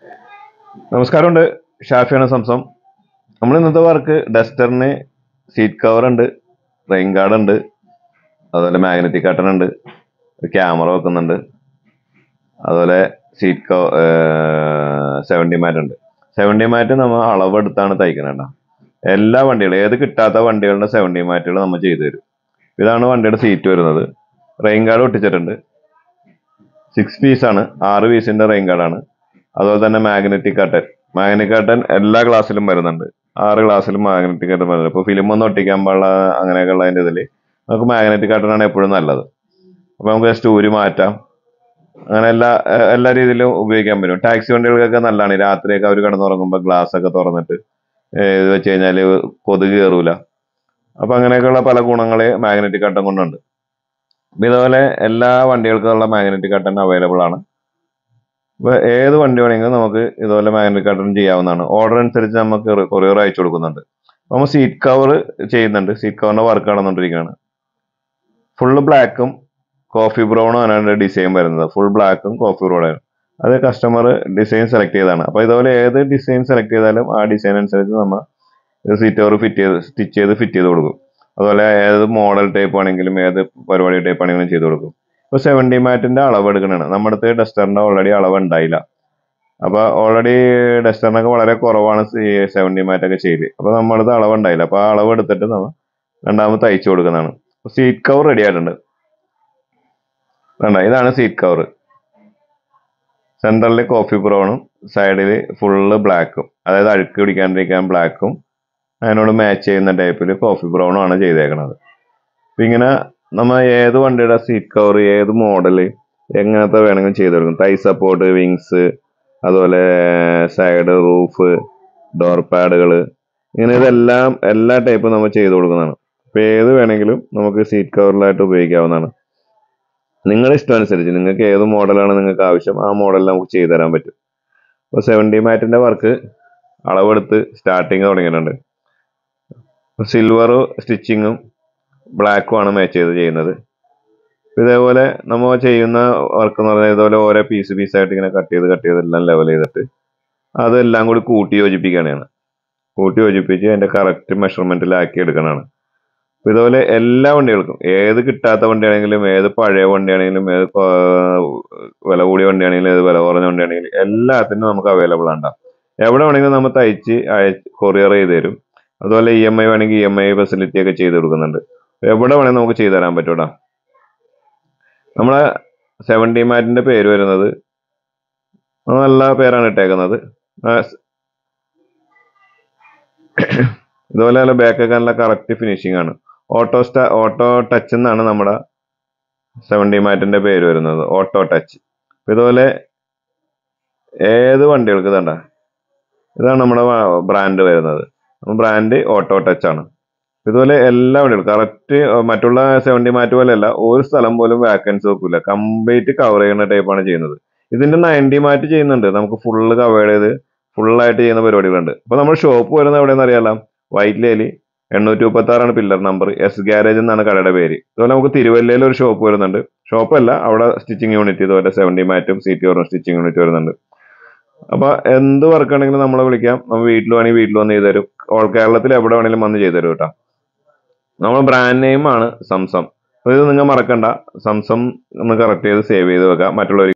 നമസ്കാരമുണ്ട് ഷാഫിയാണ് സംസം നമ്മൾ ഇന്നത്തെ വർക്ക് ഡസ്റ്ററിന് സീറ്റ് കവർ ഉണ്ട് റെയിൻ ഗാർഡ് ഉണ്ട് അതുപോലെ മാഗ്നറ്റിക് കട്ടൺ ഉണ്ട് ക്യാമറ വെക്കുന്നുണ്ട് അതുപോലെ സീറ്റ് കവ സെവൻറ്റി മാറ്റ് ഉണ്ട് സെവൻറ്റി മാറ്റ് നമ്മൾ അളവെടുത്താണ് തയ്ക്കുന്നത് കേട്ടോ എല്ലാ വണ്ടികളും ഏത് കിട്ടാത്ത വണ്ടികളുടെ സെവൻറ്റി മാറ്റുകൾ നമ്മൾ ചെയ്തു തരും ഇതാണ് വണ്ടിയുടെ സീറ്റ് വരുന്നത് റെയിൻ ഗാർഡ് ഒട്ടിച്ചിട്ടുണ്ട് സിക്സ് പീസാണ് ആറ് പീസിന്റെ റെയിൻ ഗാർഡാണ് അതുപോലെ തന്നെ മാഗ്നറ്റിക് കട്ടൻ മാഗ്നറ്റിക് കട്ടൻ എല്ലാ ക്ലാസ്സിലും വരുന്നുണ്ട് ആറ് ക്ലാസ്സിലും മാഗ്നറ്റിക് കട്ടൻ വരുന്നുണ്ട് ഇപ്പോൾ ഫിലിം ഒന്നും ഒട്ടിക്കാൻ പാടില്ല അങ്ങനെയൊക്കെ ഉള്ളതിൻ്റെ ഇതിൽ നമുക്ക് മാഗ്നറ്റിക് കട്ടൺ ആണ് എപ്പോഴും നല്ലത് അപ്പോൾ നമുക്ക് ജസ്റ്റ് ഊരി മാറ്റാം അങ്ങനെ എല്ലാ ഏഹ് എല്ലാ രീതിയിലും ഉപയോഗിക്കാൻ പറ്റും ടാക്സി വണ്ടികൾക്കൊക്കെ നല്ലതാണ് രാത്രിയൊക്കെ അവർ കിടന്നുറങ്ങുമ്പോൾ ഗ്ലാസ് ഒക്കെ തുറന്നിട്ട് ഏഹ് ഇത് വെച്ച് കഴിഞ്ഞാൽ കൊതുക് കയറൂല അപ്പൊ അങ്ങനെയൊക്കെയുള്ള പല ഗുണങ്ങള് മാഗ്നറ്റിക് കട്ടൺ കൊണ്ടുണ്ട് അപ്പൊ ഇതുപോലെ എല്ലാ വണ്ടികൾക്കുള്ള മാഗ്നറ്റിക് കട്ടൺ അവൈലബിൾ ആണ് ഇപ്പൊ ഏത് വണ്ടി വേണമെങ്കിലും നമുക്ക് ഇതുപോലെ മാഗ്നറ്റിക് കട്ടൺ ചെയ്യാവുന്നതാണ് ഓർഡർ അനുസരിച്ച് നമുക്ക് കൊറിയർ അയച്ചു കൊടുക്കുന്നുണ്ട് അപ്പൊ നമ്മൾ സീറ്റ് കവർ ചെയ്യുന്നുണ്ട് സീറ്റ് കവറിന്റെ വർക്ക് നടന്നുകൊണ്ടിരിക്കുകയാണ് ഫുള്ള് ബ്ലാക്കും കോഫി ബ്രൗണും ആണ് ഡിസൈൻ വരുന്നത് ഫുൾ ബ്ലാക്കും കോഫി ബ്രൗണും അത് കസ്റ്റമർ ഡിസൈൻ സെലക്ട് ചെയ്തതാണ് അപ്പൊ ഇതുപോലെ ഏത് ഡിസൈൻ സെലക്ട് ചെയ്താലും ആ ഡിസൈൻ അനുസരിച്ച് നമ്മൾ സീറ്റ് കവർ ഫിറ്റ് ചെയ്ത് സ്റ്റിച്ച് ചെയ്ത് ഫിറ്റ് ചെയ്ത് കൊടുക്കും അതുപോലെ ഏത് മോഡൽ ടൈപ്പ് ആണെങ്കിലും ഏത് പരിപാടി ടൈപ്പ് ആണെങ്കിലും ചെയ്ത് കൊടുക്കും ഇപ്പൊ സെവൻറ്റി മാറ്റിന്റെ അളവ് എടുക്കണതാണ് നമ്മുടെ അടുത്ത് ഡസ്റ്ററിന്റെ ഓൾറെഡി അളവ് ഉണ്ടായില്ല അപ്പൊ ഓൾറെഡി ഡസ്റ്ററിനൊക്കെ വളരെ കുറവാണ് സെവൻറ്റി മാറ്റ് ഒക്കെ ചെയ്ത് അപ്പൊ നമ്മളത് അളവ് ഉണ്ടായില്ല അപ്പൊ ആ അളവ് എടുത്തിട്ട് നമ്മൾ രണ്ടാമത് തയ്ച്ചു കൊടുക്കുന്നതാണ് സീറ്റ് കവർ റെഡി ആയിട്ടുണ്ട് വേണ്ട ഇതാണ് സീറ്റ് കവർ സെൻട്രലിൽ കോഫി ബ്രൗണും സൈഡിൽ ഫുള്ള് ബ്ലാക്കും അതായത് അഴുക്ക് പിടിക്കാണ്ടിരിക്കാൻ ബ്ലാക്കും അതിനോട് മാച്ച് ചെയ്യുന്ന ടൈപ്പിൽ കോഫി ബ്രൗണും ആണ് ചെയ്തേക്കണത് അപ്പൊ ഇങ്ങനെ നമ്മൾ ഏത് വണ്ടിയുടെ സീറ്റ് കവർ ഏത് മോഡൽ എങ്ങനത്തെ വേണമെങ്കിലും ചെയ്ത് കൊടുക്കും തൈ സപ്പോർട്ട് വിങ്സ് അതുപോലെ സൈഡ് റൂഫ് ഡോർ പാഡുകൾ ഇങ്ങനെ ഇതെല്ലാം എല്ലാ ടൈപ്പും നമ്മൾ ചെയ്ത് കൊടുക്കുന്നതാണ് അപ്പൊ ഏത് വേണമെങ്കിലും നമുക്ക് സീറ്റ് കവറിലായിട്ട് ഉപയോഗിക്കാവുന്നതാണ് നിങ്ങളുടെ ഇഷ്ടം അനുസരിച്ച് നിങ്ങൾക്ക് ഏത് മോഡലാണ് നിങ്ങൾക്ക് ആവശ്യം ആ മോഡൽ നമുക്ക് ചെയ്തു തരാൻ പറ്റും അപ്പോൾ സെവൻറ്റി മാറ്റിന്റെ വർക്ക് അളവെടുത്ത് സ്റ്റാർട്ടിങ് തുടങ്ങിയിട്ടുണ്ട് സിൽവർ സ്റ്റിച്ചിങ്ങും ബ്ലാക്കും ആണ് മാച്ച് ചെയ്ത് ചെയ്യുന്നത് ഇതേപോലെ നമ്മൾ ചെയ്യുന്ന വർക്ക് എന്ന് പറഞ്ഞാൽ ഇതുപോലെ ഓരോ പീസ് പീസായിട്ട് ഇങ്ങനെ കട്ട് ചെയ്ത് കട്ട് ചെയ്ത് എല്ലാം ലെവൽ ചെയ്തിട്ട് അതെല്ലാം കൂടി കൂട്ടി യോജിപ്പിക്കുകയാണ് കൂട്ടി യോജിപ്പിച്ച് അതിന്റെ കറക്റ്റ് മെഷർമെന്റിലാക്കി എടുക്കണതാണ് അപ്പൊ ഇതുപോലെ എല്ലാ വണ്ടികൾക്കും ഏത് കിട്ടാത്ത വണ്ടിയാണെങ്കിലും ഏത് പഴയ വണ്ടിയാണെങ്കിലും ഏത് കൊ- വില കൂടിയ വണ്ടിയാണെങ്കിലും ഏത് വില കുറഞ്ഞ വണ്ടിയാണെങ്കിലും എല്ലാത്തിനും നമുക്ക് അവൈലബിൾ ആണ് എവിടെ വേണമെങ്കിലും നമ്മൾ തയ്ച്ച് കൊറിയർ ചെയ്ത് തരും അതുപോലെ ഇ എം ഐ വേണമെങ്കിൽ ഇ എം ഐ ഫെസിലിറ്റി ഒക്കെ ചെയ്ത് കൊടുക്കുന്നുണ്ട് എവിടെ വേണമെങ്കിൽ നമുക്ക് ചെയ്തു തരാൻ പറ്റൂടാ നമ്മളെ സെവൻറ്റി മാറ്റിന്റെ പേര് വരുന്നത് നല്ല പേരാണ് ഇട്ടേക്കുന്നത് ആ, സ്- ഇതുപോലെ നല്ല ബാക്കൊക്കെ നല്ല കറക്റ്റ് ഫിനിഷിംഗ് ആണ് ഓട്ടോ സ്റ്റാ ഓട്ടോ ടച്ച് എന്നാണ് നമ്മുടെ സെവൻറ്റി മാറ്റിന്റെ പേര് വരുന്നത് ഓട്ടോ ടച്ച് ഇതുപോലെ ഏത് വണ്ടികൾക്ക് ഇതണ്ട ഇതാണ് നമ്മുടെ ബ്രാൻഡ് വരുന്നത് ബ്രാൻഡ് ഓട്ടോ ടച്ച് ആണ് ഇതുപോലെ എല്ലാ വണ്ടികളും കറക്റ്റ് മറ്റുള്ള സെവൻറ്റി മാറ്റ് പോലെയല്ല ഒരു സ്ഥലം പോലും വാക്കൻസി വെക്കില്ല കംപ്ലീറ്റ് കവർ ചെയ്യുന്ന ടൈപ്പാണ് ചെയ്യുന്നത് ഇതിന്റെ നയൻറ്റി മാറ്റ് ചെയ്യുന്നുണ്ട് നമുക്ക് ഫുള്ള് കവർ ചെയ്ത് ഫുള്ളായിട്ട് ചെയ്യുന്ന പരിപാടികളുണ്ട് അപ്പൊ നമ്മൾ ഷോപ്പ് വരുന്നത് എവിടെയെന്ന് അറിയാലോ വൈറ്റ് ലേലി എണ്ണൂറ്റി മുപ്പത്തി ആറാണ് പില്ലർ നമ്പർ എസ് ഗ്യാരേജ് എന്നാണ് കടയുടെ പേര് ഇതുപോലെ നമുക്ക് തിരുവല്ലയിൽ ഒരു ഷോപ്പ് വരുന്നുണ്ട് ഷോപ്പല്ല അവിടെ സ്റ്റിച്ചിങ് യൂണിറ്റ് ഇതുപോലെ സെവൻറ്റി മാറ്റും സീറ്റ് കവറും സ്റ്റിച്ചിങ് യൂണിറ്റ് വരുന്നുണ്ട് അപ്പൊ എന്ത് വർക്ക് ആണെങ്കിലും നമ്മളെ വിളിക്കാം നമ്മൾ വീട്ടിൽ വേണമെങ്കിൽ വീട്ടിൽ വന്ന് ചെയ്തു തരും ഓൾ കേരളത്തിൽ എവിടെ വേണമെങ്കിലും വന്ന് ചെയ്തു തരും കേട്ടോ നമ്മൾ ബ്രാൻഡ് നെയിം ആണ് സംസം അപ്പൊ ഇത് നിങ്ങൾ മറക്കണ്ട സംസം ഒന്ന് കറക്റ്റ് ചെയ്ത് സേവ് ചെയ്ത് വെക്കാം മറ്റുള്ളവർ